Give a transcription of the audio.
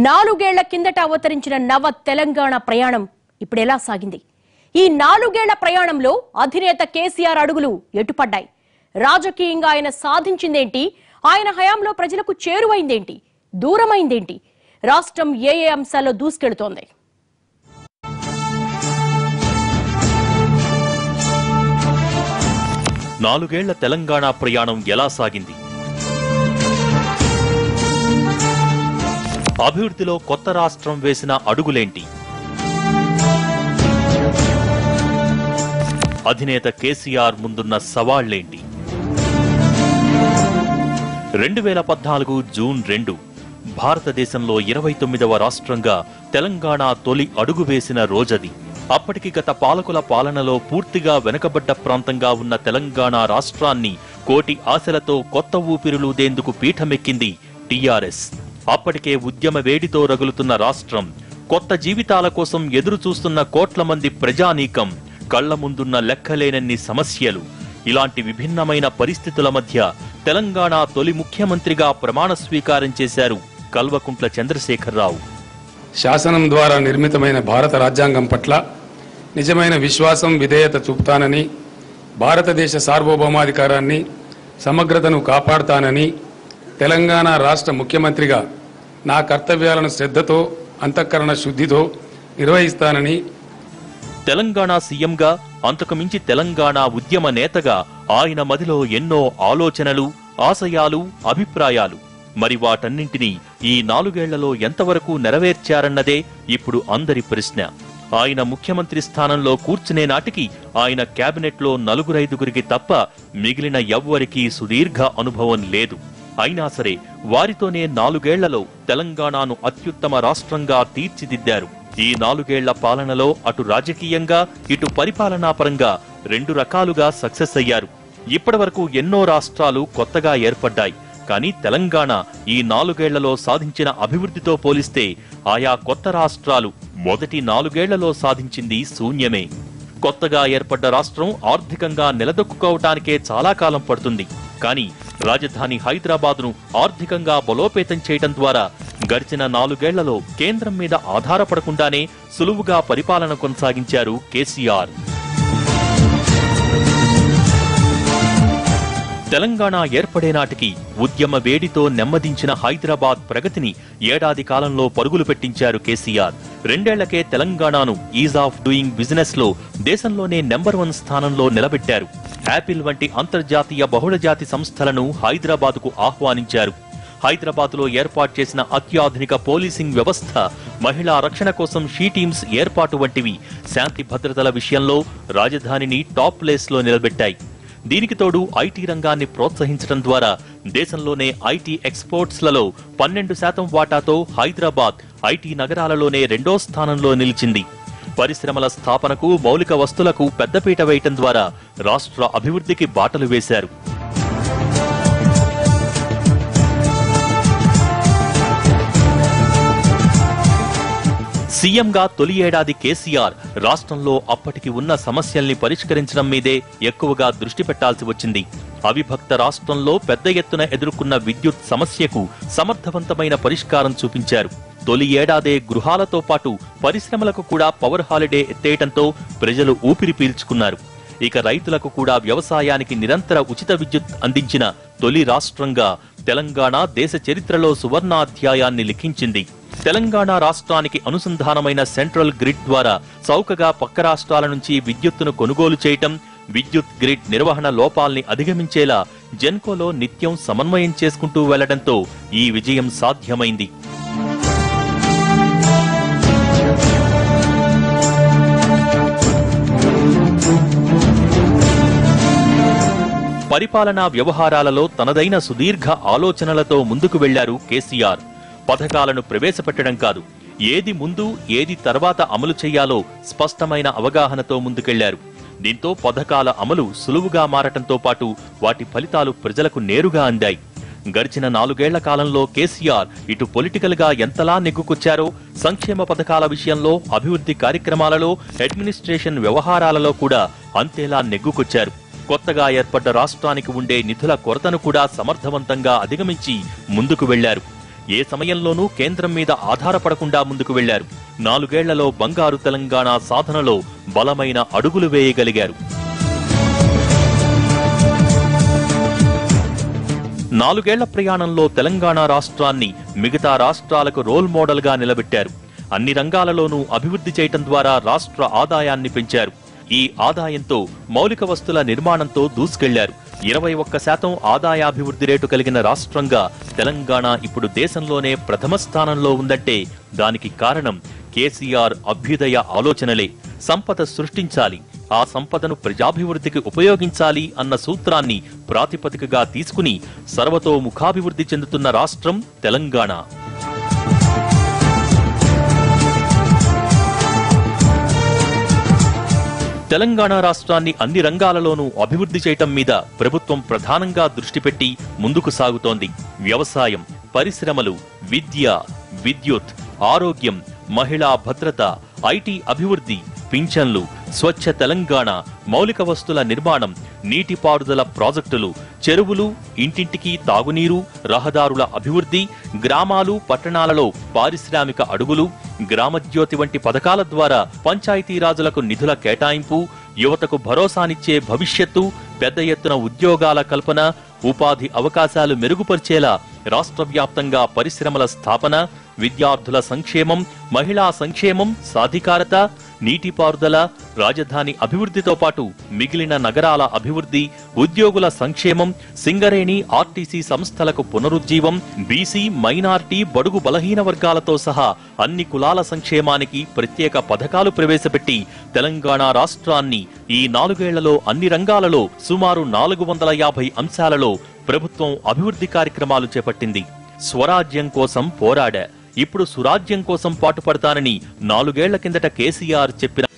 నాలుగేళ్ల కిందట అవతరించిన నవ తెలంగాణ ప్రయాణం ఇప్పుడు ఎలా సాగింది ఈ నాలుగేళ్ల ప్రయాణంలో అధినేత కేసీఆర్ అడుగులు ఎటుపడ్డాయి రాజకీయంగా ఆయన సాధించిందేంటి ఆయన హయాంలో ప్రజలకు చేరువైందేంటి దూరమైందేంటి రాష్ట్రం ఏ ఏ అంశాల్లో దూసుకెడుతోంది నాలుగేళ్ల తెలంగాణ ప్రయాణం ఎలా సాగింది అభివృద్ధిలో కొత్త రాష్ట్రం వేసిన అడుగులేంటి అధినేత కేసీఆర్ ముందున్న సవాళ్లేంటి రెండు వేల పద్నాలుగు జూన్ రెండు భారతదేశంలో ఇరవై తొమ్మిదవ రాష్ట్రంగా తెలంగాణ తొలి అడుగు వేసిన రోజది అప్పటికి గత పాలకుల పాలనలో పూర్తిగా వెనుకబడ్డ ప్రాంతంగా ఉన్న తెలంగాణ రాష్ట్రాన్ని కోటి ఆశలతో కొత్త ఊపిరులూదేందుకు పీఠమెక్కింది టీఆర్ఎస్ అప్పటికే ఉద్యమ వేడితో రగులుతున్న రాష్ట్రం కొత్త జీవితాల కోసం ఎదురు చూస్తున్న కోట్ల మంది ప్రజానీకం కళ్ల ముందున్న లెక్కలేనన్ని సమస్యలు ఇలాంటి విభిన్నమైన పరిస్థితుల మధ్య తెలంగాణ తొలి ముఖ్యమంత్రిగా ప్రమాణ స్వీకారం చేశారు కల్వకుంట్ల చంద్రశేఖరరావు శాసనం ద్వారా నిర్మితమైన భారత రాజ్యాంగం పట్ల నిజమైన విశ్వాసం విధేయత చూపుతానని భారతదేశ సార్వభౌమాధికారాన్ని సమగ్రతను కాపాడుతానని తెలంగాణ రాష్ట్ర ముఖ్యమంత్రిగా నా కర్తవ్యాలను శ్రద్ధతో అంతఃకరణ శుద్ధితో నిర్వహిస్తానని తెలంగాణ సీఎంగా అంతకుమించి తెలంగాణ ఉద్యమ నేతగా ఆయన మదిలో ఎన్నో ఆలోచనలు ఆశయాలు అభిప్రాయాలు మరి వాటన్నింటినీ ఈ నాలుగేళ్లలో ఎంతవరకు నెరవేర్చారన్నదే ఇప్పుడు అందరి ప్రశ్న ఆయన ముఖ్యమంత్రి స్థానంలో కూర్చునే నాటికి ఆయన కేబినెట్లో నలుగురైదుగురికి తప్ప మిగిలిన ఎవ్వరికీ సుదీర్ఘ అనుభవం లేదు అయినా సరే వారితోనే నాలుగేళ్లలో తెలంగాణను అత్యుత్తమ రాష్ట్రంగా తీర్చిదిద్దారు ఈ నాలుగేళ్ల పాలనలో అటు రాజకీయంగా ఇటు పరిపాలనాపరంగా రెండు రకాలుగా సక్సెస్ అయ్యారు ఇప్పటివరకు ఎన్నో రాష్ట్రాలు కొత్తగా ఏర్పడ్డాయి కానీ తెలంగాణ ఈ నాలుగేళ్లలో సాధించిన అభివృద్ధితో పోలిస్తే ఆయా కొత్త రాష్ట్రాలు మొదటి నాలుగేళ్లలో సాధించింది శూన్యమే కొత్తగా ఏర్పడ్డ రాష్ట్రం ఆర్థికంగా నిలదొక్కుకోవటానికే చాలా కాలం పడుతుంది కానీ రాజధాని హైదరాబాద్ను ఆర్థికంగా బలోపేతం చేయడం ద్వారా గడిచిన నాలుగేళ్లలో కేంద్రం మీద ఆధారపడకుండానే సులువుగా పరిపాలన కొనసాగించారు కేసీఆర్ తెలంగాణ ఏర్పడే నాటికి ఉద్యమ వేడితో నెమ్మదించిన హైదరాబాద్ ప్రగతిని ఏడాది కాలంలో పరుగులు పెట్టించారు కేసీఆర్ రెండేళ్లకే తెలంగాణను ఈజ్ ఆఫ్ డూయింగ్ బిజినెస్ లో దేశంలోనే నెంబర్ వన్ స్థానంలో నిలబెట్టారు యాపిల్ వంటి అంతర్జాతీయ బహుళజాతి సంస్థలను హైదరాబాద్ కు ఆహ్వానించారు హైదరాబాద్ లో ఏర్పాటు చేసిన అత్యాధునిక పోలీసింగ్ వ్యవస్థ మహిళా రక్షణ కోసం షీ టీమ్స్ ఏర్పాటు వంటివి శాంతి భద్రతల విషయంలో రాజధానిని టాప్ ప్లేస్ లో నిలబెట్టాయి దీనికి తోడు ఐటీ రంగాన్ని ప్రోత్సహించడం ద్వారా దేశంలోనే ఐటీ ఎక్స్పోర్ట్స్ లలో పన్నెండు శాతం వాటాతో హైదరాబాద్ ఐటీ నగరాలలోనే రెండో స్థానంలో నిలిచింది పరిశ్రమల స్థాపనకు మౌలిక వస్తులకు పెద్దపీట వేయటం ద్వారా రాష్ట్ర అభివృద్ధికి బాటలు వేశారు సీఎంగా తొలి ఏడాది కేసీఆర్ రాష్ట్రంలో అప్పటికి ఉన్న సమస్యల్ని పరిష్కరించడం మీదే ఎక్కువగా దృష్టి పెట్టాల్సి వచ్చింది అవిభక్త రాష్ట్రంలో పెద్ద ఎత్తున ఎదుర్కొన్న విద్యుత్ సమస్యకు సమర్థవంతమైన పరిష్కారం చూపించారు తొలి ఏడాదే గృహాలతో పాటు పరిశ్రమలకు కూడా పవర్ హాలిడే ఎత్తేయటంతో ప్రజలు ఊపిరి పీల్చుకున్నారు ఇక రైతులకు కూడా వ్యవసాయానికి నిరంతర ఉచిత విద్యుత్ అందించిన తొలి రాష్ట్రంగా తెలంగాణ దేశ చరిత్రలో సువర్ణాధ్యాయాన్ని లిఖించింది తెలంగాణ రాష్ట్రానికి అనుసంధానమైన సెంట్రల్ గ్రిడ్ ద్వారా చౌకగా పక్క రాష్ట్రాల నుంచి విద్యుత్తును కొనుగోలు చేయటం విద్యుత్ గ్రిడ్ నిర్వహణ లోపాల్ని అధిగమించేలా జెన్కోలో నిత్యం సమన్వయం చేసుకుంటూ వెళ్లడంతో ఈ విజయం సాధ్యమైంది పరిపాలనా వ్యవహారాలలో తనదైన సుదీర్ఘ ఆలోచనలతో ముందుకు వెళ్లారు కేసీఆర్ పథకాలను ప్రవేశపెట్టడం కాదు ఏది ముందు ఏది తర్వాత అమలు చేయాలో స్పష్టమైన అవగాహనతో ముందుకెళ్లారు దీంతో పథకాల అమలు సులువుగా మారటంతో పాటు వాటి ఫలితాలు ప్రజలకు నేరుగా అందాయి గడిచిన నాలుగేళ్ల కాలంలో కేసీఆర్ ఇటు పొలిటికల్ గా ఎంతలా నెగ్గుకొచ్చారో సంక్షేమ పథకాల విషయంలో అభివృద్ధి కార్యక్రమాలలో అడ్మినిస్ట్రేషన్ వ్యవహారాలలో కూడా అంతేలా నెగ్గుకొచ్చారు కొత్తగా ఏర్పడ్డ రాష్ట్రానికి ఉండే నిధుల కొరతను కూడా సమర్థవంతంగా అధిగమించి ముందుకు వెళ్లారు ఏ సమయంలోనూ కేంద్రం మీద ఆధారపడకుండా ముందుకు వెళ్లారు నాలుగేళ్లలో బంగారు తెలంగాణ సాధనలో బలమైన అడుగులు వేయగలిగారు నాలుగేళ్ల ప్రయాణంలో తెలంగాణ రాష్ట్రాన్ని మిగతా రాష్ట్రాలకు రోల్ మోడల్ గా నిలబెట్టారు అన్ని రంగాలలోనూ అభివృద్ధి చేయటం ద్వారా రాష్ట్ర ఆదాయాన్ని పెంచారు ఈ ఆదాయంతో మౌలిక వస్తుల నిర్మాణంతో దూసుకెళ్లారు ఇరవై ఒక్క శాతం ఆదాయాభివృద్ధి రేటు కలిగిన రాష్ట్రంగా తెలంగాణ ఇప్పుడు దేశంలోనే ప్రథమ స్థానంలో ఉందంటే దానికి కారణం కేసీఆర్ అభ్యుదయ ఆలోచనలే సంపద సృష్టించాలి ఆ సంపదను ప్రజాభివృద్ధికి ఉపయోగించాలి అన్న సూత్రాన్ని ప్రాతిపదికగా తీసుకుని సర్వతోముఖాభివృద్ధి చెందుతున్న రాష్ట్రం తెలంగాణ తెలంగాణ రాష్ట్రాన్ని అన్ని రంగాలలోనూ అభివృద్ధి చేయటం మీద ప్రభుత్వం ప్రధానంగా దృష్టి పెట్టి ముందుకు సాగుతోంది వ్యవసాయం పరిశ్రమలు విద్య విద్యుత్ ఆరోగ్యం మహిళా భద్రత ఐటీ అభివృద్ధి పింఛన్లు స్వచ్ఛ తెలంగాణ మౌలిక వస్తుల నిర్మాణం నీటిపారుదల ప్రాజెక్టులు చెరువులు ఇంటింటికి తాగునీరు రహదారుల అభివృద్ధి గ్రామాలు పట్టణాలలో పారిశ్రామిక అడుగులు గ్రామజ్యోతి వంటి పథకాల ద్వారా పంచాయతీరాజులకు నిధుల కేటాయింపు యువతకు భరోసానిచ్చే భవిష్యత్తు పెద్ద ఎత్తున ఉద్యోగాల కల్పన ఉపాధి అవకాశాలు మెరుగుపరిచేలా రాష్ట్ర వ్యాప్తంగా పరిశ్రమల స్థాపన విద్యార్థుల సంక్షేమం మహిళా సంక్షేమం సాధికారత నీటిపారుదల రాజధాని అభివృద్ధితో పాటు మిగిలిన నగరాల అభివృద్ధి ఉద్యోగుల సంక్షేమం సింగరేణి ఆర్టీసీ సంస్థలకు పునరుజ్జీవం బీసీ మైనార్టీ బడుగు బలహీన వర్గాలతో సహా అన్ని కులాల సంక్షేమానికి ప్రత్యేక పథకాలు ప్రవేశపెట్టి తెలంగాణ రాష్ట్రాన్ని ఈ నాలుగేళ్లలో అన్ని రంగాలలో సుమారు నాలుగు వందల యాభై అంశాలలో ప్రభుత్వం అభివృద్ధి కార్యక్రమాలు చేపట్టింది స్వరాజ్యం కోసం పోరాడా ఇప్పుడు సురాజ్యం కోసం పాటుపడతానని నాలుగేళ్ల కిందట కేసీఆర్ చెప్పిన